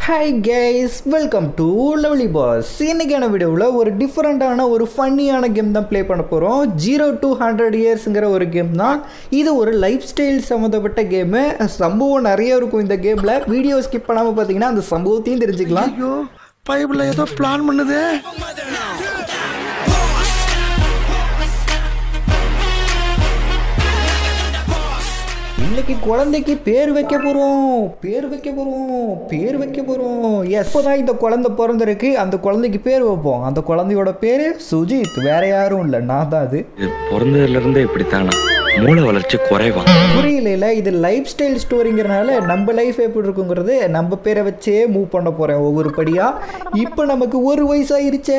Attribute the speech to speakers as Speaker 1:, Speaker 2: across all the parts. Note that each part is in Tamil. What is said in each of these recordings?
Speaker 1: Hi guys welcome to lovely boss இன்னைக்கான வீடியோவில் ஒரு டிஃப்ரெண்ட்டான ஒரு ஃபன்னியான கேம் தான் ப்ளே பண்ண போகிறோம் ஜீரோ டு ஹண்ட்ரட் இயர்ஸுங்கிற ஒரு கேம் தான் இது ஒரு லைஃப் ஸ்டைல் சம்மந்தப்பட்ட கேமு சம்பவம் நிறைய இருக்கும் இந்த கேமில் வீடியோ ஸ்கிப் பண்ணாமல் பார்த்தீங்கன்னா அந்த சம்பவத்தையும் தெரிஞ்சுக்கலாம்
Speaker 2: ஐயோ பைபிள்ல ஏதோ பிளான் பண்ணுது
Speaker 1: இன்னைக்கு குழந்தைக்கு பேர் வைக்க போகிறோம் பேர் வைக்க போகிறோம் பேர் வைக்க போகிறோம் எப்போ தான் இந்த குழந்தை பிறந்திருக்கு அந்த குழந்தைக்கு பேர் வைப்போம் அந்த குழந்தையோட பேர் சுஜித் வேற யாரும் இல்லை நான் தான் அது
Speaker 3: இது பிறந்ததுல இருந்தே இப்படித்தானா மூளை வளர்ச்சி குறைவா
Speaker 1: புரியல இது லைஃப் ஸ்டைல் ஸ்டோரிங்கிறனால நம்ம லைஃப் எப்படி இருக்குங்கிறது நம்ம பேரை வச்சே மூவ் பண்ண போகிறேன் ஒவ்வொரு படியாக இப்போ நமக்கு ஒரு வயசாயிருச்சே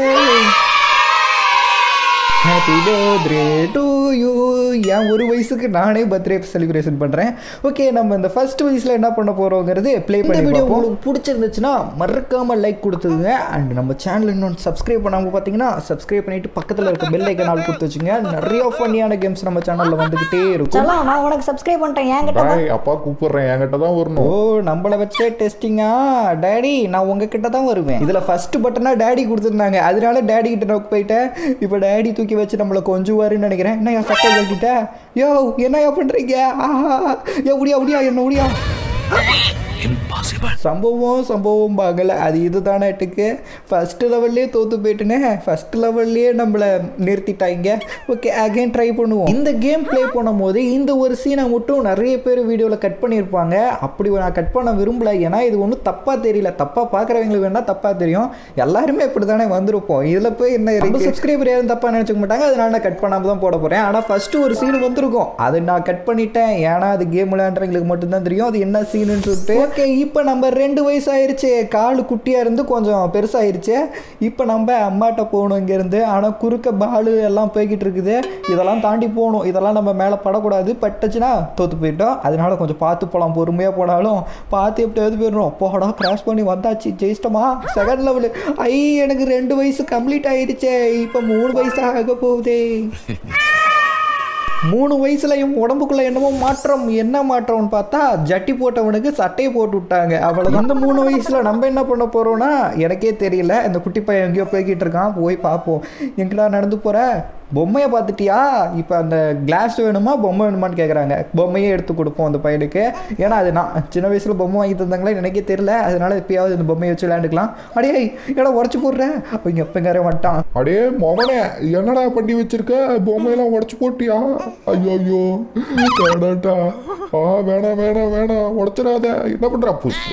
Speaker 1: ஹாப்பி பர்த்டே டு யூ என் ஒரு வயசுக்கு நானே பர்த்டே செலிப்ரேஷன் பண்ணுறேன் ஓகே நம்ம இந்த ஃபர்ஸ்ட் வயசில் என்ன பண்ண போகிறோங்கிறது ப்ளே பண்ணி வீடியோ உங்களுக்கு பிடிச்சிருந்துச்சுன்னா மறக்காமல் லைக் கொடுத்துருங்க அண்ட் நம்ம சேனல் இன்னொன்று சப்ஸ்கிரைப் பண்ணாமல் பார்த்தீங்கன்னா சப்ஸ்கிரைப் பண்ணிட்டு பக்கத்தில் இருக்க பெல் ஐக்கன் ஆள் கொடுத்து வச்சுங்க நிறைய ஃபன்னியான கேம்ஸ் நம்ம சேனலில் வந்துக்கிட்டே இருக்கும்
Speaker 4: செல்லம் நான் உனக்கு சப்ஸ்கிரைப் பண்ணிட்டேன் என்கிட்ட தான்
Speaker 5: டாய் அப்பா கூப்பிடுறேன் என்கிட்ட தான்
Speaker 1: ஓ
Speaker 5: வரணும்
Speaker 1: நம்மளை வச்சே டெஸ்டிங்கா டேடி நான் உங்ககிட்ட தான் வருவேன் இதில் ஃபர்ஸ்ட் பட்டனா டேடி கொடுத்துருந்தாங்க அதனால டேடி கிட்ட நான் போயிட்டேன் இப்போ டேடி தூக்கி வச்சு நம்மளை கொஞ்சுவாருன்னு நினைக்கிறேன் என்ன என் சட்டை கட்டிட்ட யோ என்னய்யா பண்ணுறீங்க ஆஹா ஏ முடியா முடியா என்ன முடியா
Speaker 2: இம்பாசிபிள்
Speaker 1: சம்பவம் சம்பவம் பார்க்கல அது இதுதானே எட்டுக்கு ஃபஸ்ட்டு லெவல்லே தோற்று போயிட்டுனே ஃபஸ்ட் லெவல்லே நம்மளை நிறுத்திட்டாங்க ஓகே அகைன் ட்ரை பண்ணுவோம் இந்த கேம் ப்ளே பண்ணும்போது இந்த ஒரு சீனை மட்டும் நிறைய பேர் வீடியோவில் கட் பண்ணியிருப்பாங்க அப்படி நான் கட் பண்ண விரும்பல ஏன்னா இது ஒன்றும் தப்பாக தெரியல தப்பாக பார்க்குறவங்களுக்கு வேணால் தப்பாக தெரியும் எல்லாருமே இப்படி தானே வந்திருப்போம் இதில் போய் என்ன இருக்கு சப்ஸ்கிரைபர் யாரும் தப்பாக நினச்சிக்க மாட்டாங்க அதனால நான் கட் பண்ணாமல் தான் போட போகிறேன் ஆனால் ஃபஸ்ட்டு ஒரு சீன் வந்திருக்கும் அது நான் கட் பண்ணிட்டேன் ஏன்னா அது கேம் விளையாடுறவங்களுக்கு மட்டும்தான் தெரியும் அது என்ன சீனுன்னு சொல்லிட்டு ஓகே இப்போ நம்ம ரெண்டு வயசு ஆயிருச்சு கால் குட்டியாக இருந்து கொஞ்சம் பெருசாயிருச்சு இப்போ நம்ம அம்மாட்ட போகணும் இங்கேருந்து ஆனால் குறுக்க பாலு எல்லாம் போய்கிட்டு இருக்குது இதெல்லாம் தாண்டி போகணும் இதெல்லாம் நம்ம மேலே படக்கூடாது பட்டுச்சுன்னா தோற்று போயிட்டோம் அதனால கொஞ்சம் பார்த்து போகலாம் பொறுமையாக போனாலும் பார்த்து எப்படியாவது போயிடணும் போடா கிராஸ் பண்ணி வந்தாச்சு ஜெயிச்சிட்டோமா செகண்ட் லெவலு ஐ எனக்கு ரெண்டு வயசு கம்ப்ளீட் ஆயிருச்சே இப்போ மூணு வயசு ஆக போகுதே மூணு வயசுலயும் உடம்புக்குள்ள என்னமோ மாற்றம் என்ன மாற்றம்னு பார்த்தா ஜட்டி போட்டவனுக்கு சட்டையை போட்டு விட்டாங்க அவ்வளோ அந்த மூணு வயசுல நம்ம என்ன பண்ண போறோம்னா எனக்கே தெரியல இந்த குட்டி பையன் எங்கேயோ போய்கிட்டு இருக்கான் போய் பார்ப்போம் எங்கடா நடந்து போற பொம்மையை பார்த்துட்டியா இப்போ அந்த கிளாஸ் வேணுமா பொம்மை வேணுமான்னு கேட்குறாங்க பொம்மையே எடுத்து கொடுப்போம் அந்த பையனுக்கு ஏன்னா அது நான் சின்ன வயசில் பொம்மை வாங்கி தந்தாங்களே எனக்கே தெரியல அதனால இப்பயாவது இந்த பொம்மையை வச்சு விளையாண்டுக்கலாம் அடே ஏடா உடச்சி போடுறேன் அவங்க எப்பங்காரே வந்துட்டான்
Speaker 5: அடே மவனே என்னடா பண்ணி வச்சிருக்க பொம்மையெல்லாம் உடச்சு போட்டியா ஐயோ ஐயோ வேணாட்டா ஆ வேணாம் வேணாம் வேணாம் உடச்சிடாத என்ன பண்றா புஷ்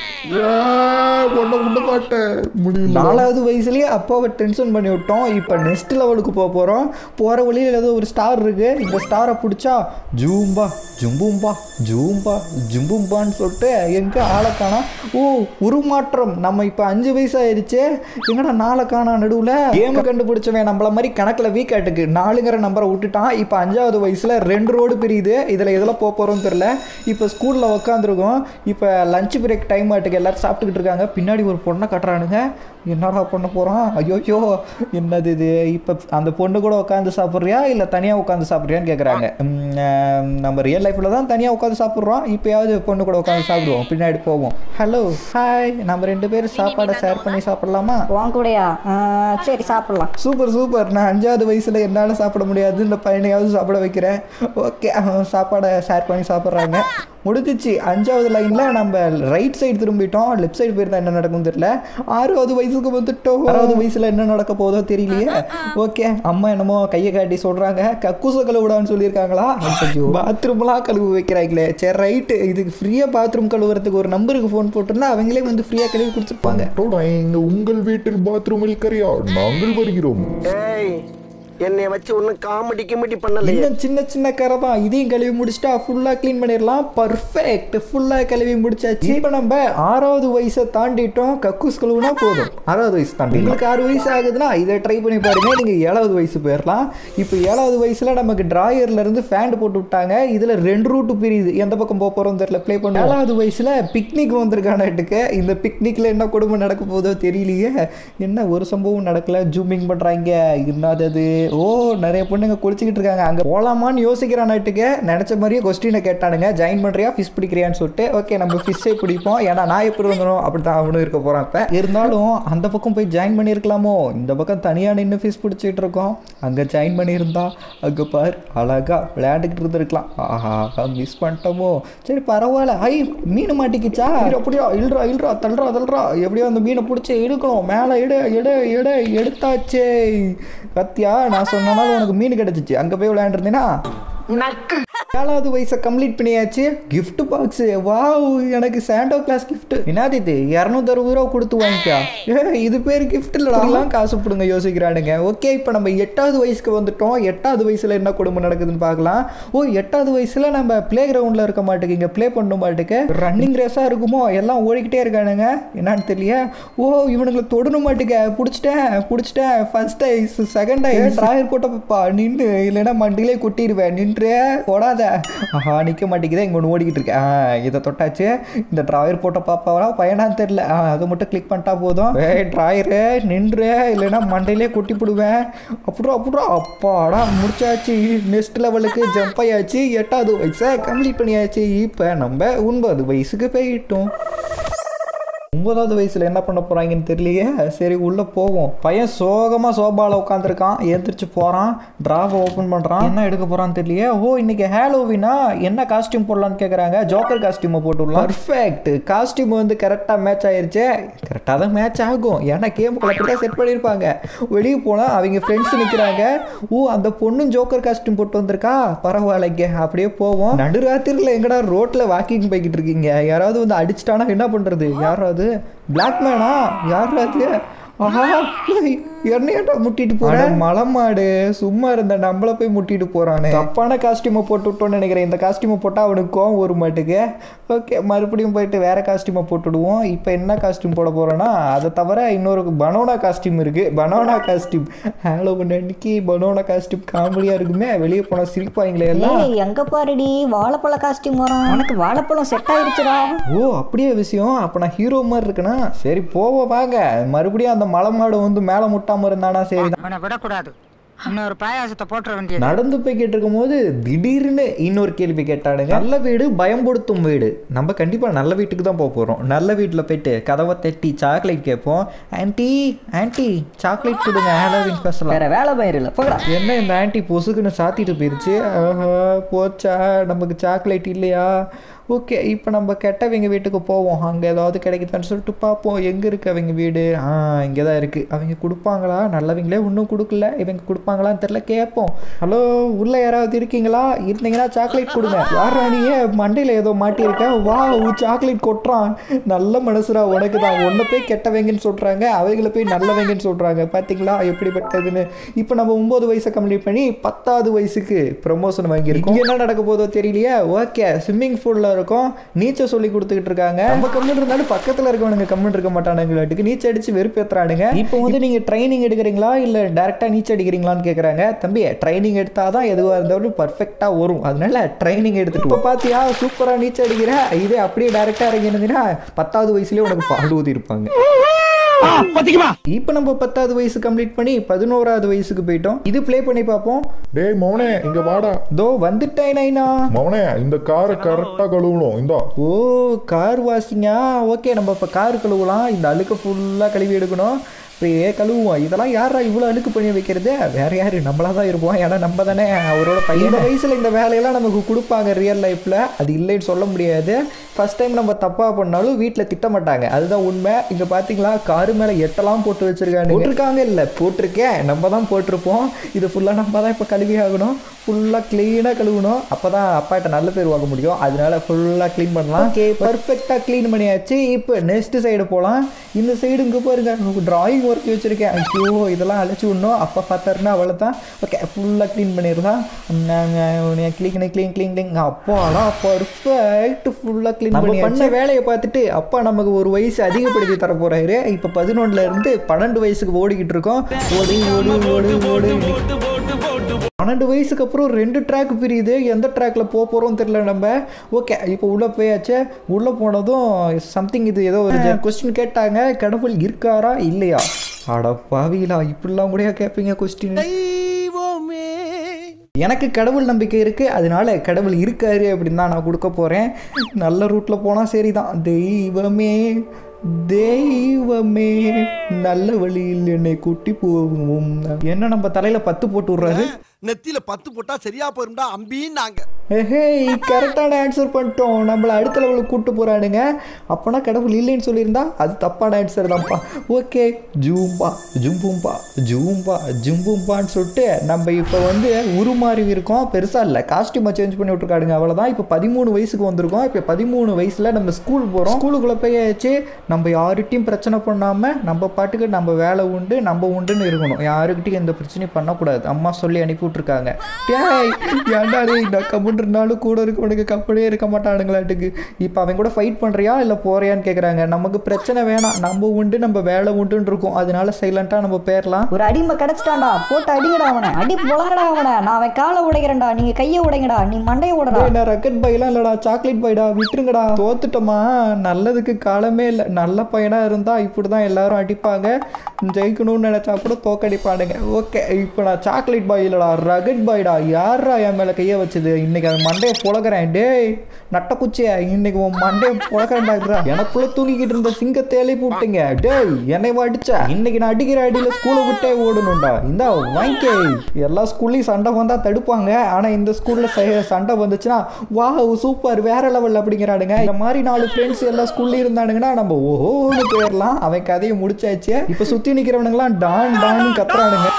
Speaker 5: ஒன்ன விட மாட்டேன் முடியல
Speaker 1: நாலாவது வயசுலயே அப்பாவை டென்ஷன் பண்ணி விட்டோம் இப்போ நெக்ஸ்ட் லெவலுக்கு போக போகிறோம் போகிற வழியில் ஏதோ ஒரு ஸ்டார் இருக்கு இந்த ஸ்டாரை பிடிச்சா ஜூம்பா ஜும்பும்பா ஜூம்பா ஜும்பும்பான்னு சொல்லிட்டு எங்கே ஆளை காணோம் ஓ உருமாற்றம் நம்ம இப்போ அஞ்சு வயசு ஆயிடுச்சு எங்கடா நாளை காணா நடுவில் கேம் கண்டுபிடிச்சவன் நம்மள மாதிரி கணக்கில் வீக் ஆட்டுக்கு நாலுங்கிற நம்பரை விட்டுட்டான் இப்போ அஞ்சாவது வயசில் ரெண்டு ரோடு பிரியுது இதில் எதில் போக போகிறோம்னு தெரில இப்போ ஸ்கூலில் உட்காந்துருக்கோம் இப்போ லஞ்ச் பிரேக் டைம் ஆட்டுக்கு எல்லாரும் சாப்பிட்டுக்கிட்டு இருக்காங்க பின்னாடி ஒரு பொண்ணை கட்டுறானுங்க என்னடா பண்ண போகிறான் ஐயோயோ என்னது இது இப்போ அந்த பொண்ணு கூட உட்காந்து சாப்பிட்றியா இல்லை தனியாக உட்காந்து சாப்பிட்றியான்னு கேட்குறாங்க நம்ம ரியல் லைஃப்பில் தான் தனியாக உட்காந்து சாப்பிட்றோம் இப்போயாவது பொண்ணு கூட உட்காந்து சாப்பிடுவோம் பின்னாடி போவோம் ஹலோ ஹாய் நம்ம ரெண்டு பேரும் சாப்பாடை ஷேர் பண்ணி சாப்பிட்லாமா
Speaker 4: உன் கூடயா ஆ, சரி சாப்பிடலாம்
Speaker 1: சூப்பர் சூப்பர் நான் அஞ்சாவது வயசில் என்னால் சாப்பிட முடியாது இந்த பையனையாவது சாப்பிட வைக்கிறேன் ஓகே சாப்பாடை ஷேர் பண்ணி சாப்பிட்றாங்க முடிஞ்சிச்சு அஞ்சாவது லைனில் நம்ம ரைட் சைடு திரும்பிட்டோம் லெஃப்ட் சைடு போயிருந்தா என்ன நடக்கும் தெரியல ஆறாவது வயசுக்கு வந்துட்டோம் ஆறாவது வயசில் என்ன நடக்க போதோ தெரியலையே ஓகே அம்மா என்னமோ கையை காட்டி சொல்கிறாங்க கக்கூச கழுவிடான்னு சொல்லியிருக்காங்களா ஐயோ பாத்ரூம்லாம் கழுவு வைக்கிறாங்களே சரி ரைட்டு இதுக்கு ஃப்ரீயாக பாத்ரூம் கழுவுறதுக்கு ஒரு நம்பருக்கு ஃபோன் போட்டிருந்தா அவங்களே வந்து ஃப்ரீயாக கழுவி கொடுத்துருப்பாங்க
Speaker 5: டோடா, இங்க உங்கள் வீட்டில் பாத்ரூமில் கரியா நாங்கள் வருகிறோம்
Speaker 2: ஏய் என்னைய வச்சு ஒன்னும் காமெடி கிமெடி பண்ணலையே
Speaker 1: இன்னும் சின்ன சின்ன கரை தான் இதையும் கழுவி முடிச்சுட்டா ஃபுல்லாக க்ளீன் பண்ணிடலாம் பர்ஃபெக்ட் ஃபுல்லாக கழுவி முடிச்சாச்சு இப்போ நம்ம ஆறாவது வயசை தாண்டிட்டோம் கக்கூஸ் கழுவுனா போதும் ஆறாவது வயசு தாண்டி உங்களுக்கு ஆறு வயசு ஆகுதுன்னா இதை ட்ரை பண்ணி பாருங்க நீங்கள் ஏழாவது வயசு போயிடலாம் இப்போ ஏழாவது வயசில் நமக்கு டிராயர்ல இருந்து ஃபேண்ட் போட்டு விட்டாங்க இதில் ரெண்டு ரூட்டு பிரியுது எந்த பக்கம் போக போகிறோம் தெரியல ப்ளே பண்ண ஏழாவது வயசில் பிக்னிக் வந்திருக்கானாட்டுக்கு இந்த பிக்னிக்கில் என்ன கொடுமை நடக்க போதோ தெரியலையே என்ன ஒரு சம்பவம் நடக்கல ஜூமிங் பண்ணுறாங்க என்னது அது ஓ நிறைய பொண்ணுங்க குளிச்சுக்கிட்டு இருக்காங்க அங்கே போகலாமான்னு யோசிக்கிறான் நைட்டுக்கு நினச்ச மாதிரியே கொஸ்டினை கேட்டானுங்க ஜாயின் பண்ணுறியா ஃபிஷ் பிடிக்கிறியான்னு சொல்லிட்டு ஓகே நம்ம ஃபிஷ்ஷே பிடிப்போம் ஏன்னா நான் எப்படி வந்துடும் அப்படி தான் அவனும் இருக்க போகிறான் இப்போ இருந்தாலும் அந்த பக்கம் போய் ஜாயின் பண்ணியிருக்கலாமோ இந்த பக்கம் தனியாக நின்று ஃபிஷ் பிடிச்சிட்டு இருக்கோம் அங்கே ஜாயின் பண்ணியிருந்தா அங்கே பார் அழகா விளையாண்டுக்கிட்டு இருந்திருக்கலாம் ஆஹா மிஸ் பண்ணிட்டோமோ சரி பரவாயில்ல ஐ மீன் மாட்டிக்கிச்சா இரு, அப்படியா இல்றா இல்றா தள்ளுறா தள்ளுறா எப்படியோ அந்த மீனை பிடிச்சி எடுக்கணும் மேலே எடு எடு எடு எடுத்தாச்சே கத்தியா நான் சொன்னனால உனக்கு மீன் கிடச்சிச்சு அங்கே போய் விளையாண்டுருந்தேன்னா ஏழாவது வயசை கம்ப்ளீட் பண்ணியாச்சு gift பாக்ஸ் வாவ் எனக்கு சாண்டோ கிளாஸ் gift என்னது இது இரநூத்தறுபது ரூபா கொடுத்து வாங்கிக்கா ஏ இது பேர் gift இல்லடா காசு பிடுங்க யோசிக்கிறானுங்க ஓகே இப்போ நம்ம எட்டாவது வயசுக்கு வந்துட்டோம் எட்டாவது வயசுல என்ன குடும்பம் நடக்குதுன்னு பார்க்கலாம் ஓ எட்டாவது வயசுல நம்ம பிளே கிரவுண்டில் இருக்க மாட்டேங்க இங்கே ப்ளே பண்ண மாட்டேங்க ரன்னிங் ரேஸாக இருக்குமோ எல்லாம் ஓடிக்கிட்டே இருக்கானுங்க என்னன்னு தெரியல ஓ இவனுங்களை தொடணும் மாட்டேங்க பிடிச்சிட்டேன் பிடிச்சிட்டேன் first ice second ice drawer போட்டப்பா நின்று இல்லைன்னா மண்டிலே கொட்டிடுவேன் நின்று ஓடாத ஆஹா நிற்க மாட்டேங்குதே இங்கே ஒன்று ஓடிக்கிட்டு இருக்கேன் ஆ இதை தொட்டாச்சு இந்த ட்ராயர் போட்ட பாப்பாவா பையனான்னு தெரியல ஆ அதை மட்டும் கிளிக் பண்ணிட்டா போதும் ஏய் ட்ராயரு நின்று இல்லைன்னா மண்டையிலே கொட்டி போடுவேன் அப்புறம் அப்புறம் அப்பாடா முடிச்சாச்சு நெக்ஸ்ட் லெவலுக்கு ஜம்ப் ஆயாச்சு எட்டாவது வயசை கம்ப்ளீட் பண்ணியாச்சு இப்போ நம்ம ஒன்பது வயசுக்கு போயிட்டோம் ஒன்பதாவது வயசுல என்ன பண்ண போறாங்கன்னு தெரியலையே சரி உள்ள போவோம் பையன் சோகமா சோபால உட்காந்துருக்கான் எந்திரிச்சு போறான் டிராவை ஓபன் பண்றான் என்ன எடுக்க போறான்னு தெரியலையே ஓ இன்னைக்கு ஹேலோவினா என்ன காஸ்டியூம் போடலாம்னு கேக்குறாங்க ஜோக்கர் காஸ்டியூமை போட்டுடலாம் பர்ஃபெக்ட் காஸ்டியூம் வந்து கரெக்டா மேட்ச் ஆயிருச்சு கரெக்டாக தான் மேட்ச் ஆகும் ஏன்னா கேம் கலெக்டர் தான் செட் பண்ணியிருப்பாங்க வெளியே போனால் அவங்க ஃப்ரெண்ட்ஸ் நிற்கிறாங்க ஓ அந்த பொண்ணும் ஜோக்கர் காஸ்டியூம் போட்டு வந்திருக்கா பரவாயில்லைங்க அப்படியே போவோம் நடுராத்திரியில் எங்கடா ரோட்டில் வாக்கிங் போய்கிட்டு இருக்கீங்க யாராவது வந்து அடிச்சிட்டானா என்ன பண்ணுறது யாராவது பிளாக் மேனா யாராவது ஆஹா என்னையட்டா முட்டிட்டு போறேன் மலமாடு சும்மா இருந்த நம்மள போய் முட்டிட்டு போறானே தப்பான காஸ்டியூமை போட்டு விட்டோம்னு நினைக்கிறேன் இந்த காஸ்டியூமை போட்டால் அவனுக்கு கோவம் ஒரு மாட்டுக்கு ஓகே மறுபடியும் போயிட்டு வேற காஸ்டியூமை போட்டுடுவோம் இப்போ என்ன காஸ்டியூம் போட போறோம்னா அதை தவிர இன்னொரு பனோனா காஸ்டியூம் இருக்கு பனோனா காஸ்டியூம் ஹலோ அன்னைக்கு பனோனா காஸ்டியூம் காமெடியா இருக்குமே வெளியே போனா சிரிப்பாங்களே எல்லாம்
Speaker 4: ஏய் எங்க பாருடி வாழைப்பழ காஸ்டியூம் வரும் உனக்கு வாழைப்பழம் செட் ஆயிருச்சுடா
Speaker 1: ஓ அப்படியே விஷயம் அப்போ நான் ஹீரோ மாதிரி இருக்கேனா சரி போவோம் வாங்க மறுபடியும் அந்த மலை மாடு வந்து மேலே முட்டாம இருந்தானா சரி
Speaker 6: அவனை விடக்கூடாது இன்னொரு பாயாசத்தை போட்டுற வேண்டியது
Speaker 1: நடந்து போய்கிட்டு இருக்கும்போது திடீர்னு இன்னொரு கேள்வி கேட்டானுங்க நல்ல வீடு பயம்படுத்தும் வீடு நம்ம கண்டிப்பாக நல்ல வீட்டுக்கு தான் போக போகிறோம் நல்ல வீட்டில் போயிட்டு கதவை தட்டி சாக்லேட் கேட்போம் ஆன்ட்டி ஆன்ட்டி சாக்லேட் கொடுங்க ஹாலோவின் ஸ்பெஷலாக
Speaker 4: வேற வேலை பயிர் இல்லை போடா
Speaker 1: என்ன இந்த ஆன்ட்டி பொசுக்குன்னு சாத்திட்டு போயிருச்சு ஆஹா போச்சா நமக்கு சாக்லேட் இல்லையா ஓகே இப்போ நம்ம கெட்டவங்க வீட்டுக்கு போவோம் அங்கே ஏதாவது கிடைக்குதான்னு சொல்லிட்டு பார்ப்போம் எங்கே இருக்கு அவங்க வீடு ஆ இங்கே தான் இருக்குது அவங்க கொடுப்பாங்களா நல்லவங்களே ஒன்றும் கொடுக்கல இவங்க கொடுப்பாங்களான்னு தெரில கேட்போம் ஹலோ உள்ளே யாராவது இருக்கீங்களா இருந்தீங்கன்னா சாக்லேட் கொடுங்க யாரா நீயே மண்டையில் ஏதோ மாட்டியிருக்க வா சாக்லேட் கொட்டுறான் நல்ல மனசுரா உனக்கு தான் ஒன்றை போய் கெட்டவங்கன்னு சொல்கிறாங்க அவங்கள போய் நல்லவங்கன்னு சொல்கிறாங்க பார்த்தீங்களா எப்படிப்பட்டதுன்னு இப்போ நம்ம ஒம்பது வயசை கம்ப்ளீட் பண்ணி பத்தாவது வயசுக்கு ப்ரமோஷன் வாங்கியிருக்கோம் இங்க என்ன நடக்க போதோ தெரியலையே ஓகே ஸ்விம்மிங் பூலில் இருக்கோம் நீச்சல் சொல்லி கொடுத்துக்கிட்டு இருக்காங்க நம்ம கம்மிட்டு இருந்தாலும் பக்கத்தில் இருக்கவனுங்க கம்மிட்டு இருக்க மாட்டானுங்களாட்டுக்கு நீச்சல் அடிச்சு வெறுப்பேத்துறானுங்க இப்போ வந்து நீங்கள் ட்ரைனிங் எடுக்கிறீங்களா இல்லை டேரெக்டாக நீச்சல் அடிக்கிறீங்களான்னு கேட்குறாங்க தம்பி ட்ரைனிங் எடுத்தால் தான் எதுவாக இருந்தாலும் பர்ஃபெக்டாக வரும் அதனால ட்ரைனிங் எடுத்துட்டு இப்போ பார்த்தியா சூப்பராக நீச்சல் அடிக்கிற இதே அப்படியே டேரெக்டாக இறங்கினதுன்னா பத்தாவது வயசுலேயே உனக்கு பால் ஊதி இருப்பாங்க இப்போ நம்ம பத்தாவது வயசு கம்ப்ளீட் பண்ணி பதினோராவது வயசுக்கு போயிட்டோம் இது ப்ளே பண்ணி பார்ப்போம்
Speaker 5: டேய் மவனே இங்க வாடா
Speaker 1: தோ வந்துட்டேன் நைனா
Speaker 5: மவனே இந்த காரை கரெக்டா கழுவணும் இந்தா
Speaker 1: ஓ கார் வாஷிங்கா ஓகே நம்ம இப்போ கார் கழுவலாம் இந்த அழுக்கு ஃபுல்லாக கழுவி எடுக்கணும் அப்படியே கழுவுவோம் இதெல்லாம் யாரா இவ்வளோ அழுக்கு பண்ணி வைக்கிறது வேற யாரு நம்மளா தான் இருப்போம் ஏன்னா நம்ம தானே அவரோட பையன் வயசில் இந்த வேலையெல்லாம் நமக்கு கொடுப்பாங்க ரியல் லைஃப்பில் அது இல்லைன்னு சொல்ல முடியாது ஃபர்ஸ்ட் டைம் நம்ம தப்பாக பண்ணாலும் வீட்டில் திட்ட மாட்டாங்க அதுதான் உண்மை இங்கே பார்த்தீங்களா காரு மேலே எட்டெல்லாம் போட்டு வச்சிருக்காங்க போட்டிருக்காங்க இல்லை போட்டிருக்கேன் நம்ம தான் போட்டிருப்போம் இது ஃபுல்லாக நம்ம தான் இப்போ கழுவி ஆகணும் ஃபுல்லாக க்ளீனாக கழுவணும் அப்போ தான் அப்பாட்ட நல்ல பேர் வாங்க முடியும் அதனால ஃபுல்லாக க்ளீன் பண்ணலாம் ஓகே பர்ஃபெக்டாக க்ளீன் பண்ணியாச்சு இப்போ நெக்ஸ்ட் சைடு போகலாம் இந்த சைடு இங்கே பாருங்க டிராயிங் ஒர்க் வச்சுருக்கேன் ஐயோ இதெல்லாம் அழைச்சி விடணும் அப்பா பார்த்தாருன்னா அவ்வளோ தான் ஓகே ஃபுல்லாக க்ளீன் பண்ணிடலாம் க்ளீன் க்ளீன் க்ளீன் க்ளீன் அப்பாடா பர்ஃபெக்ட் ஃபுல்லாக க்ளீன் பண்ணி பண்ண வேலையை பார்த்துட்டு அப்பா நமக்கு ஒரு வயசு அதிகப்படுத்தி தர போகிறாரு இப்போ பதினொன்றுல இருந்து பன்னெண்டு வயசுக்கு ஓடிக்கிட்டு இருக்கோம் ஓடி ஓடி ஓடி ஓடி பன்னெண்டு வயசுக்கு அப்புறம் ரெண்டு ட்ராக் பிரியுது எந்த ட்ராக்ல போக போகிறோம் தெரியல நம்ம ஓகே இப்போ உள்ளே போயாச்சு உள்ளே போனதும் சம்திங் இது ஏதோ ஒரு கொஸ்டின் கேட்டாங்க கடவுள் இருக்காரா இல்லையா அட பாவிலா இப்படிலாம் கூட கேட்பீங்க கொஸ்டின் எனக்கு கடவுள் நம்பிக்கை இருக்குது அதனால கடவுள் இருக்காரு அப்படின்னு தான் நான் கொடுக்க போகிறேன் நல்ல ரூட்டில் போனால் சரி தான் தெய்வமே தெய்வமே நல்ல வழியில் என்னை கூட்டி போகும் என்ன நம்ம தலையில் பத்து போட்டு விட்றாரு
Speaker 2: நெத்தியில பத்து போட்டா சரியா போயிரும்டா அம்பின்னாங்க
Speaker 1: ஹே கரெக்டான ஆன்சர் பண்ணிட்டோம் நம்மளை அடுத்த லெவலுக்கு கூப்பிட்டு போகிறானுங்க அப்போனா கடவுள் இல்லைன்னு சொல்லியிருந்தா அது தப்பான ஆன்சர் தான்ப்பா ஓகே ஜூம்பா ஜும்பும்பா ஜூம்பா ஜும்பும்பான்னு சொல்லிட்டு நம்ம இப்போ வந்து உருமாறி இருக்கோம் பெருசாக இல்லை காஸ்டியூமை சேஞ்ச் பண்ணி விட்ருக்காடுங்க அவ்வளோதான் இப்போ பதிமூணு வயசுக்கு வந்திருக்கோம் இப்போ பதிமூணு வயசில் நம்ம ஸ்கூல் போகிறோம் ஸ்கூலுக்குள்ளே போயாச்சு நம்ம யார்கிட்டையும் பிரச்சனை பண்ணாமல் நம்ம பாட்டுக்கு நம்ம வேலை உண்டு நம்ம உண்டுன்னு இருக்கணும் யாருக்கிட்டையும் எந்த பிரச்சனையும் பண்ணக்கூடாது அம்மா சொல்லி அனுப்பி விட்ருக்காங்க டேய் ஏன்டா டேய் நான் கம்முன்றனாலும் கூட இருக்கவனுக்கு கப்பலே இருக்க மாட்டானுங்களாட்டுக்கு இப்போ அவன் கூட ஃபைட் பண்ணுறியா இல்லை போறியான்னு கேட்குறாங்க நமக்கு பிரச்சனை வேணாம் நம்ம உண்டு நம்ம வேலை உண்டுன்னு இருக்கும் அதனால சைலண்ட்டாக நம்ம பேரலாம்
Speaker 4: ஒரு அடிமை கிடைச்சிட்டான்டா போட்டு அடிங்கடா அவனை அடி புலங்கடா அவனை நான் அவன் காலை உடைக்கிறேன்டா நீங்க கையை உடைங்கடா நீ மண்டையை உடடா
Speaker 1: டேய், நான் ரக்கெட் பைலாம் இல்லைடா சாக்லேட் பைடா விட்டுருங்கடா தோத்துட்டோமா நல்லதுக்கு காலமே இல்லை நல்ல பையனாக இருந்தால் இப்படி தான் எல்லாரும் அடிப்பாங்க ஜெயிக்கணும்னு நினச்சா கூட தோக்கடிப்பானுங்க ஓகே இப்போ நான் சாக்லேட் பாய் இல்லைடா ரகட் பாய்டா யாரா என் மேலே கையை வச்சது இன்னைக்கு அவன் மண்டையை புழக்கிறேன் டேய் நட்டக்குச்சியா இன்னைக்கு உன் மண்டையை புழக்கிறேன்டா எனக்குள்ள தூங்கிக்கிட்டு இருந்த சிங்கத்தை எழுப்பி விட்டீங்க டேய் என்னை அடிச்சா இன்னைக்கு நான் அடிக்கிற அடியில் ஸ்கூலை விட்டே ஓடணும்டா இந்தா வாங்கிக்கே எல்லா ஸ்கூல்லையும் சண்டை வந்தால் தடுப்பாங்க ஆனால் இந்த ஸ்கூலில் சண்டை வந்துச்சுன்னா வா சூப்பர் வேற லெவல் அப்படிங்கிறானுங்க இந்த மாதிரி நாலு ஃப்ரெண்ட்ஸ் எல்லா ஸ்கூல்லையும் இருந்தானுங்கன்னா நம்ம ஓஹோன்னு போயிடலாம் அவன் கதையை முடிச்சாச்சு இப்போ சுற்றி நிற்கிறவனுங்களாம் டான் டான்னு கத்துறானுங்க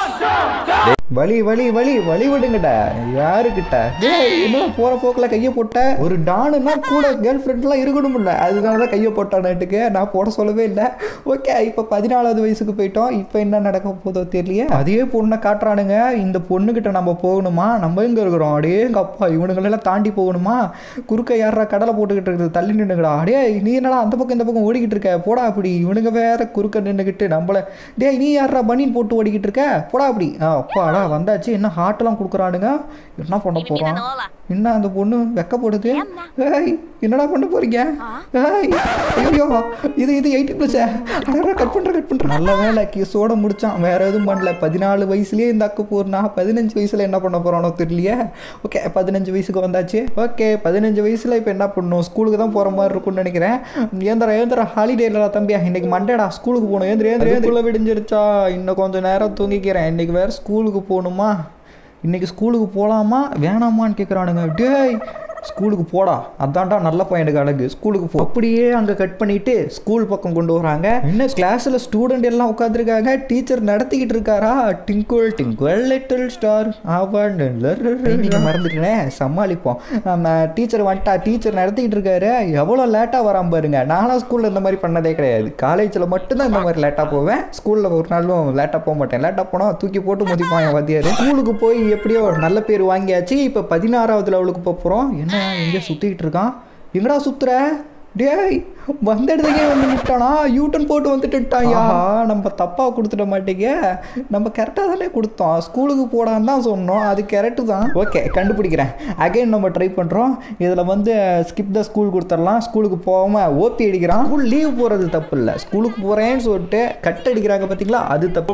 Speaker 1: வலி வலி வலி வழி விடுங்கடா யாருக்கிட்ட டேய் என்னடா போற போக்கில் கையை போட்ட ஒரு டானுன்னா கூட கேர்ள் ஃப்ரெண்ட்லாம் இருக்கணும்ல அதனால தான் கையை போட்டானுட்டுக்கு நான் போட சொல்லவே இல்லை ஓகே இப்போ பதினாலாவது வயசுக்கு போயிட்டோம் இப்போ என்ன நடக்க போதோ தெரியலையே அதே பொண்ணை காட்டுறானுங்க இந்த பொண்ணுக்கிட்ட நம்ம போகணுமா நம்ம எங்கே இருக்கிறோம் அடே எங்கள் அப்பா இவனுங்களெல்லாம் தாண்டி போகணுமா குறுக்க யாரா கடலை போட்டுக்கிட்டு இருக்குது தள்ளி நின்றுங்கடா அடே நீ என்னடா அந்த பக்கம் இந்த பக்கம் ஓடிக்கிட்டு இருக்க போடா அப்படி இவனுங்க வேற குறுக்க நின்றுக்கிட்டு நம்மள டேய் நீ யாரா பனியன் போட்டு ஓடிக்கிட்டு இருக்க போடா அப்படி ஆ அப்பாடா வந்தாச்சு என்ன ஹார்ட்லாம் கொடுக்குறானுங்க என்ன பண்ண போகிறோம் என்ன அந்த பொண்ணு வெக்கப்படுது ஏய் என்னடா பண்ண போறீங்க ஏய் ஐயோ இது இது எயிட்டி ப்ளஸ் கட் பண்ணுற கட் பண்ணுற நல்ல வேலை கேஸோட முடிச்சான் வேற எதுவும் பண்ணல பதினாலு வயசுலேயே இந்த அக்கு போறனா பதினஞ்சு வயசுல என்ன பண்ண போறானோ தெரியலையே ஓகே பதினஞ்சு வயசுக்கு வந்தாச்சு ஓகே பதினஞ்சு வயசுல இப்போ என்ன பண்ணணும் ஸ்கூலுக்கு தான் போற மாதிரி இருக்கும்னு நினைக்கிறேன் ஏந்திர ஏந்திர ஹாலிடேல தம்பியா இன்னைக்கு மண்டேடா ஸ்கூலுக்கு போகணும் ஏந்திர ஏந்திர ஏந்திர விடிஞ்சிருச்சா இன்னும் கொஞ்சம் நேரம் தூங்கிக்கிறேன் இன்னைக்கு வேற ஸ்கூலுக்கு போகணுமா இன்னைக்கு ஸ்கூலுக்கு போகலாமா வேணாமான்னு கேட்குறானுங்க டேய் ஸ்கூலுக்கு போடா அதான்டா நல்ல பையனுக்கு அழகு ஸ்கூலுக்கு போ அப்படியே அங்கே கட் பண்ணிட்டு ஸ்கூல் பக்கம் கொண்டு வராங்க இன்னும் கிளாஸில் ஸ்டூடெண்ட் எல்லாம் உட்காந்துருக்காங்க டீச்சர் நடத்திக்கிட்டு இருக்காரா டிங்குள் டிங்குள் லிட்டில் ஸ்டார் அவன் மறந்துட்டேன் சமாளிப்போம் நம்ம டீச்சர் வந்துட்டா டீச்சர் நடத்திக்கிட்டு இருக்காரு எவ்வளோ லேட்டாக வராம பாருங்க நானும் ஸ்கூலில் இந்த மாதிரி பண்ணதே கிடையாது காலேஜில் மட்டும்தான் இந்த மாதிரி லேட்டாக போவேன் ஸ்கூலில் ஒரு நாளும் லேட்டாக போக மாட்டேன் லேட்டாக போனால் தூக்கி போட்டு மதிப்பான் என் வாத்தியார் ஸ்கூலுக்கு போய் எப்படியோ நல்ல பேர் வாங்கியாச்சு இப்போ பதினாறாவது லெவலுக்கு போக போகிறோம் என்ன எங்கே சுற்றிக்கிட்டு இருக்கான் எங்கடா சுத்துற டேய் வந்த இடத்துக்கே வந்து நிட்டானா யூட்டன் போட்டு வந்துட்டுட்டாயா நம்ம தப்பாக கொடுத்துட மாட்டேங்க நம்ம கரெக்டாக தானே கொடுத்தோம் ஸ்கூலுக்கு போடான்னு தான் சொன்னோம் அது கரெக்டு தான் ஓகே கண்டுபிடிக்கிறேன் அகைன் நம்ம ட்ரை பண்ணுறோம் இதில் வந்து ஸ்கிப் த ஸ்கூல் கொடுத்துடலாம் ஸ்கூலுக்கு போகாமல் ஓபி அடிக்கிறான் ஸ்கூல் லீவ் போகிறது தப்பு இல்லை ஸ்கூலுக்கு போகிறேன்னு சொல்லிட்டு கட் அடிக்கிறாங்க பார்த்தீங்களா அது தப்பு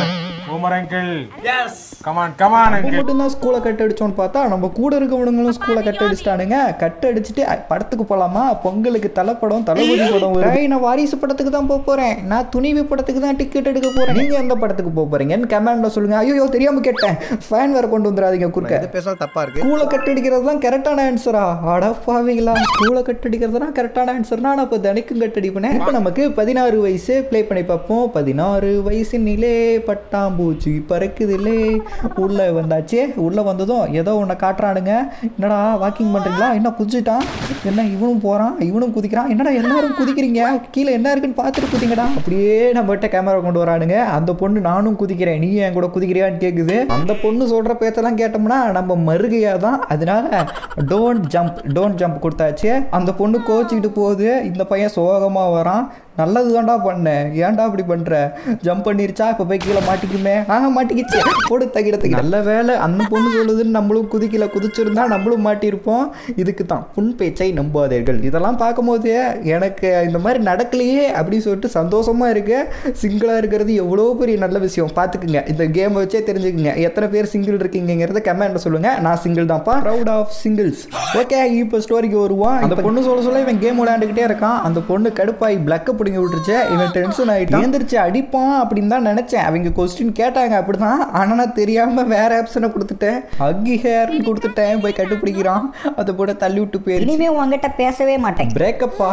Speaker 7: boomer uncle yes come on come on uncle
Speaker 1: மட்டும்தான் ஸ்கூலை கட் அடிச்சோன்னு பார்த்தா நம்ம கூட இருக்கவனுங்களும் ஸ்கூலை கட் அடிச்சிட்டானுங்க கட் அடிச்சுட்டு அ, படத்துக்கு போகலாமா பொங்கலுக்கு தலைப்படம் தளபதி படம் வருது. ஏய், நான் வாரிசு படத்துக்கு தான் போக போகிறேன் நான் துணிவு படத்துக்கு தான் டிக்கெட் எடுக்க போகிறேன் நீங்கள் எந்த படத்துக்கு போக போகிறீங்கன்னு கமெண்ட்ல சொல்லுங்க ஐயோ தெரியாமல் கேட்டேன் ஃபேன் வேற கொண்டு வந்துடாதீங்க குறுக்க
Speaker 2: பேசலாம் தப்பா இருக்கு
Speaker 1: ஸ்கூலை கட் அடிக்கிறது தான் கரெக்டான ஆன்சரா அடப்பாவீங்களா ஸ்கூலை கட் அடிக்கிறது தான் கரெக்டான ஆன்சர்னா நான் இப்போ தினைக்கும் கட் அடிப்பேன் இப்போ நமக்கு பதினாறு வயசு ப்ளே பண்ணி பார்ப்போம் பதினாறு வயசினிலே பட்டாம்பூச்சி பறக்குதில்லே உள்ளே வந்தாச்சு உள்ளே வந்ததும் ஏதோ ஒன்று காட்டுறானுங்க என்னடா வாக்கிங் பண்ணுறீங்களா என்ன குதிச்சுட்டான் என்ன இவனும் போகிறான் இவனும் குதிக்கிறான் என்னடா எல்லாரும் குதிக்கிறீங்க கீழே என்ன இருக்குன்னு பார்த்துட்டு குதிங்கடா அப்படியே நம்மகிட்ட கேமரா கொண்டு வரானுங்க அந்த பொண்ணு நானும் குதிக்கிறேன் நீ என் கூட குதிக்கிறியான்னு கேட்குது அந்த பொண்ணு சொல்கிற பேச்செல்லாம் கேட்டோம்னா நம்ம மருகையாக தான் அதனால டோன்ட் ஜம்ப் டோன்ட் ஜம்ப் கொடுத்தாச்சு அந்த பொண்ணு கோச்சிக்கிட்டு போகுது இந்த பையன் சோகமாக வரான் நல்லது தான்டா பண்ணேன் ஏன்டா அப்படி பண்ணுற ஜம்ப் பண்ணிருச்சா இப்போ போய் கீழே மாட்டிக்குமே ஆஹா மாட்டிக்கிச்சு போடு தகிட தகி நல்ல வேலை அந்த பொண்ணு சொல்லுதுன்னு நம்மளும் குதிக்கல குதிச்சிருந்தா நம்மளும் மாட்டியிருப்போம் இதுக்கு தான் புண் பேச்சை நம்பாதீர்கள் இதெல்லாம் பார்க்கும்போது எனக்கு இந்த மாதிரி நடக்கலையே அப்படின்னு சொல்லிட்டு சந்தோஷமா இருக்கு சிங்கிளாக இருக்கிறது எவ்வளோ பெரிய நல்ல விஷயம் பார்த்துக்குங்க இந்த கேமை வச்சே தெரிஞ்சுக்குங்க எத்தனை பேர் சிங்கிள் இருக்கீங்கிறத கமெண்ட்ல சொல்லுங்க நான் சிங்கிள் தான்ப்பா ப்ரௌட் ஆஃப் சிங்கிள்ஸ் ஓகே இப்போ ஸ்டோரிக்கு வருவான் அந்த பொண்ணு சொல்ல சொல்ல இவன் கேம் விளையாண்டுக்கிட்டே இருக்கான் அந்த பொண்ணு கடுப்பாய் பிளக்க பிடிங்க விட்டுருச்சு இவன் டென்ஷன் ஆகிட்டு எழுந்திரிச்சு அடிப்பான் அப்படின்னு தான் நினச்சேன் அவங்க கொஸ்டின் கேட்டாங்க அப்படிதான் ஆனால் நான் தெரியாமல் வேற ஆப்ஷனை கொடுத்துட்டேன் அக்கி ஹேர்னு கொடுத்துட்டேன் போய் கண்டுபிடிக்கிறான் அதை போட தள்ளி விட்டு போயிரு
Speaker 4: இனிமே உங்ககிட்ட பேசவே மாட்டேன்
Speaker 1: பிரேக்கப்பா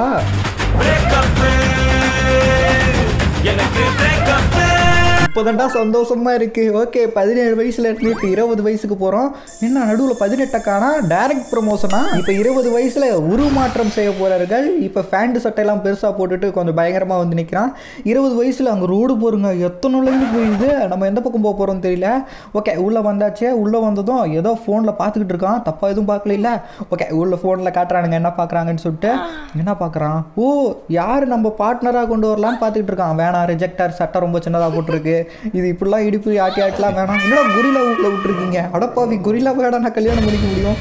Speaker 1: இப்போதான்டா சந்தோஷமா இருக்கு ஓகே பதினேழு வயசுல இருந்து இப்போ இருபது வயசுக்கு போறோம் என்ன நடுவில் பதினெட்டை காணா டைரக்ட் ப்ரமோஷனா இப்போ இருபது வயசுல உருமாற்றம் செய்ய போறார்கள் இப்போ ஃபேண்ட் சட்டையெல்லாம் பெருசா போட்டுட்டு கொஞ்சம் பயங்கரமா வந்து நிற்கிறான் இருபது வயசுல அங்கே ரோடு போருங்க எத்தனை லைன் போயிடுது நம்ம எந்த பக்கம் போக போறோம் தெரியல ஓகே உள்ள வந்தாச்சு உள்ள வந்ததும் ஏதோ ஃபோனில் பார்த்துக்கிட்டு இருக்கான் தப்பா எதுவும் பார்க்கல இல்ல ஓகே உள்ள ஃபோனில் காட்டுறானுங்க என்ன பார்க்குறாங்கன்னு சொல்லிட்டு என்ன பார்க்குறான் ஓ யார் நம்ம பார்ட்னராக கொண்டு வரலாம்னு பார்த்துக்கிட்டு இருக்கான் வேணாம் ரிஜெக்டர் சட்டை ரொம்ப சின்னதாக போட்டிருக்கு இது இப்படிலாம் இடுப்பு ஆட்டி ஆட்டலாம் வேணாம் என்னடா குரிலா வீட்டில் விட்டுருக்கீங்க அடப்பாவி குரிலா வேடா நான் கல்யாணம் பண்ணிக்க முடியும்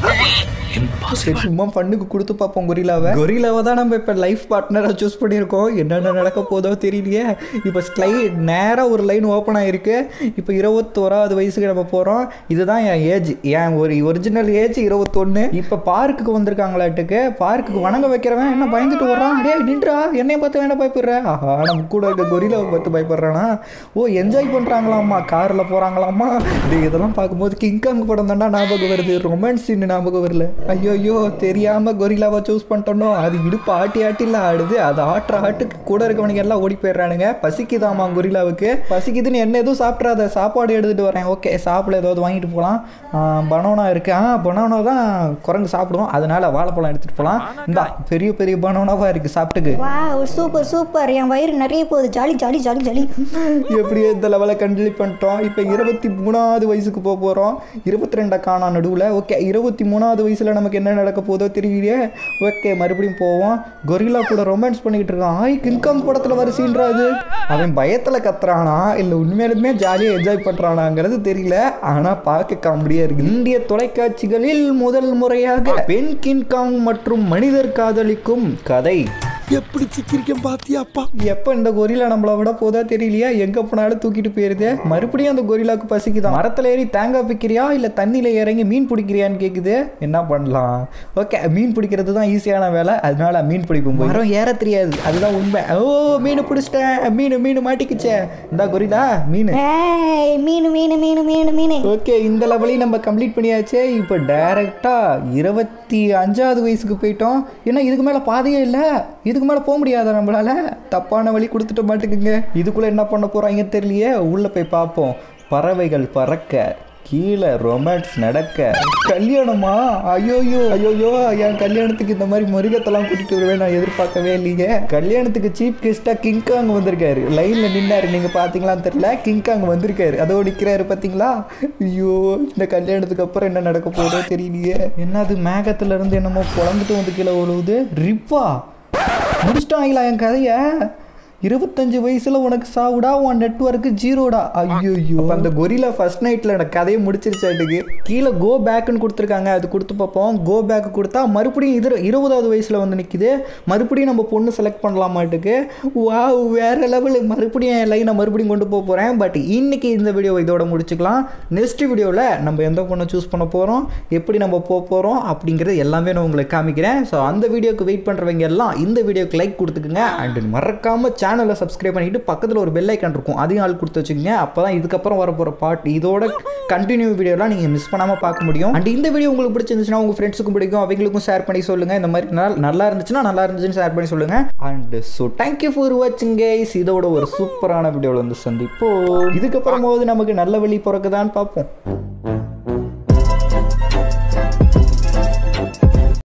Speaker 1: சரி சும்மா பண்ணுக்கு கொடுத்து பார்ப்போம் கொரிலாவை கொரிலாவை தான் நம்ம இப்போ லைஃப் பார்ட்னராக சூஸ் பண்ணியிருக்கோம் என்னென்ன நடக்க போதோ தெரியலையே இப்போ ஸ்லை நேராக ஒரு லைன் ஓப்பன் ஆகிருக்கு இப்போ இருபத்தோராவது வயசுக்கு நம்ம போகிறோம் இதுதான் என் ஏஜ் என் ஒரு ஒரிஜினல் ஏஜ் இருபத்தொன்று இப்போ பார்க்குக்கு வந்திருக்காங்களாட்டுக்கு பார்க்குக்கு வணங்க வைக்கிறவன் என்ன பயந்துட்டு வர்றான் டேய் நின்றா என்னைய பார்த்து வேணா பயப்படுற ஆஹா நம்ம கூட இருக்க கொரிலாவை பார்த்து பயப்படுறானா ஓ என்ஜாய் பண்ணுறாங்களாம்மா காரில் போகிறாங்களாம்மா இது இதெல்லாம் பார்க்கும்போது கிங்காங் படம் தாண்டா ஞாபகம் வருது ரொமான்ஸ் சீன் ஞாபகம் வரல ஐயோ ஐயோ தெரியாமல் கொரிலாவை சூஸ் பண்ணிட்டோனோ அது இடுப்பு ஆட்டி ஆட்டில ஆடுது அது ஆட்டுற ஆட்டுக்கு கூட இருக்கவனுங்க எல்லாம் ஓடி போயிடுறானுங்க பசிக்குதாமா கொரிலாவுக்கு பசிக்குதுன்னு என்ன எதுவும் சாப்பிட்றாத சாப்பாடு எடுத்துகிட்டு வரேன் ஓகே சாப்பிட ஏதாவது வாங்கிட்டு போகலாம் பனோனா இருக்கு ஆ பனோனா தான் குரங்கு சாப்பிடுவோம் அதனால வாழைப்பழம் எடுத்துகிட்டு போகலாம் இந்தா பெரிய பெரிய பனோனாவாக இருக்குது சாப்பிட்டுக்கு
Speaker 4: வா சூப்பர் சூப்பர் என் வயிறு நிறைய போகுது ஜாலி ஜாலி ஜாலி ஜாலி
Speaker 1: எப்படியோ இந்த லெவலை கண்டினியூ பண்ணிட்டோம் இப்போ இருபத்தி மூணாவது வயசுக்கு போக போகிறோம் இருபத்தி ரெண்டை காணா நடுவில் ஓகே இருபத்தி மூணாவது வயசில் நமக்கு என்ன நடக்க போதோ தெரியலையே ஓகே மறுபடியும் போவோம் கொரில்லா கூட ரொமான்ஸ் பண்ணிக்கிட்டு இருக்கான் ஆய் கிங்காங் படத்தில் வர சீன்றா அது அவன் பயத்தில் கத்துறானா இல்லை உண்மையிலுமே ஜாலியாக என்ஜாய் பண்ணுறானாங்கிறது தெரியல ஆனால் பார்க்க காமெடியாக இருக்கு இந்திய தொலைக்காட்சிகளில் முதல் முறையாக பெண் கிங்காங் மற்றும் மனிதர் காதலிக்கும் கதை
Speaker 2: எப்படி சிக்கிரிக்கம் பாத்தியாப்பா
Speaker 1: எப்போ இந்த கொரிலா நம்மளை விட போதா தெரியலையா எங்கே போனாலும் தூக்கிட்டு போயிருது மறுபடியும் அந்த கொரிலாக்கு பசிக்குதான் மரத்தில் ஏறி தேங்காய் பிக்கிறியா இல்லை தண்ணியில் இறங்கி மீன் பிடிக்கிறியான்னு கேட்குது என்ன பண்ணலாம் ஓகே மீன் பிடிக்கிறது தான் ஈஸியான வேலை அதனால மீன் பிடிப்போம் போய் மரம் ஏற தெரியாது அதுதான் உண்மை ஓ மீன் பிடிச்சிட்டேன் மீன் மீன் மாட்டிக்கிச்சே இந்தா கொரிலா மீன்
Speaker 4: ஏய் மீன் மீன் மீன் மீன் மீன்
Speaker 1: ஓகே இந்த லெவலையும் நம்ம கம்ப்ளீட் பண்ணியாச்சு இப்போ டைரெக்டாக இருபத்தி அஞ்சாவது வயசுக்கு போயிட்டோம் ஏன்னா இதுக்கு மேலே பாதையே இல்லை இதுக்கு மேலே போக முடியாதா நம்மளால தப்பான வழி கொடுத்துட்டு மாட்டுக்குங்க இதுக்குள்ளே என்ன பண்ண போகிறாங்க தெரியலையே உள்ளே போய் பார்ப்போம் பறவைகள் பறக்க கீழே ரொமான்ஸ் நடக்க கல்யாணமா ஐயோயோ ஐயோயோ என் கல்யாணத்துக்கு இந்த மாதிரி மிருகத்தெல்லாம் கூட்டிட்டு வருவேன் நான் எதிர்பார்க்கவே இல்லைங்க கல்யாணத்துக்கு சீஃப் கெஸ்டா கிங்காங் வந்திருக்காரு லைன்ல நின்னாரு நீங்க பாத்தீங்களான்னு தெரியல கிங்காங் வந்திருக்காரு அதோ நிக்கிறாரு பாத்தீங்களா ஐயோ இந்த கல்யாணத்துக்கு அப்புறம் என்ன நடக்க போதோ தெரியலையே என்னது மேகத்துல இருந்து என்னமோ புலந்துட்டு வந்து கீழே விழுவுது ரிப்பா முடிச்சிட்டாங்களா என் கதையை இருபத்தஞ்சு வயசுல உனக்கு சாவுடா உன் நெட்ஒர்க்கு ஜீரோடா ஐயோ அந்த கொரிலா ஃபர்ஸ்ட் நைட்ல எனக்கு கதையை முடிச்சிருச்சாட்டுக்கு கீழே கோ பேக்குன்னு கொடுத்துருக்காங்க அது கொடுத்து பார்ப்போம் கோ பேக் கொடுத்தா மறுபடியும் இது இருபதாவது வயசுல வந்து நிற்குது மறுபடியும் நம்ம பொண்ணு செலக்ட் பண்ணலாமாட்டுக்கு வா வேற லெவல் மறுபடியும் என் லைனை மறுபடியும் கொண்டு போக போகிறேன் பட் இன்னைக்கு இந்த வீடியோ இதோட முடிச்சுக்கலாம் நெக்ஸ்ட் வீடியோவில் நம்ம எந்த பொண்ணை சூஸ் பண்ண போகிறோம் எப்படி நம்ம போக போகிறோம் அப்படிங்கிறது எல்லாமே நான் உங்களுக்கு காமிக்கிறேன் ஸோ அந்த வீடியோக்கு வெயிட் பண்ணுறவங்க எல்லாம் இந்த வீடியோக்கு லைக் கொடுத்துக்குங்க அண்ட் மறக்காம சேனலை சப்ஸ்கிரைப் பண்ணிட்டு பக்கத்தில் ஒரு பெல் ஐக்கான் இருக்கும் அதையும் ஆள் கொடுத்து வச்சுக்கோங்க அப்போ தான் இதுக்கப்புறம் வர போகிற பார்ட் இதோட கண்டினியூ வீடியோலாம் நீங்கள் மிஸ் பண்ணாமல் பார்க்க முடியும் அண்ட் இந்த வீடியோ உங்களுக்கு பிடிச்சிருந்துச்சுன்னா உங்கள் ஃப்ரெண்ட்ஸுக்கும் பிடிக்கும் அவங்களுக்கும் ஷேர் பண்ணி சொல்லுங்கள் இந்த மாதிரி நல்லா நல்லா இருந்துச்சுன்னா நல்லா இருந்துச்சுன்னு ஷேர் பண்ணி சொல்லுங்கள் அண்ட் ஸோ தேங்க்யூ ஃபார் வாட்சிங் கைஸ் இதோட ஒரு சூப்பரான வீடியோவில் வந்து சந்திப்போம் இதுக்கப்புறமாவது நமக்கு நல்ல வழி பிறக்குதான்னு பார்ப்போம்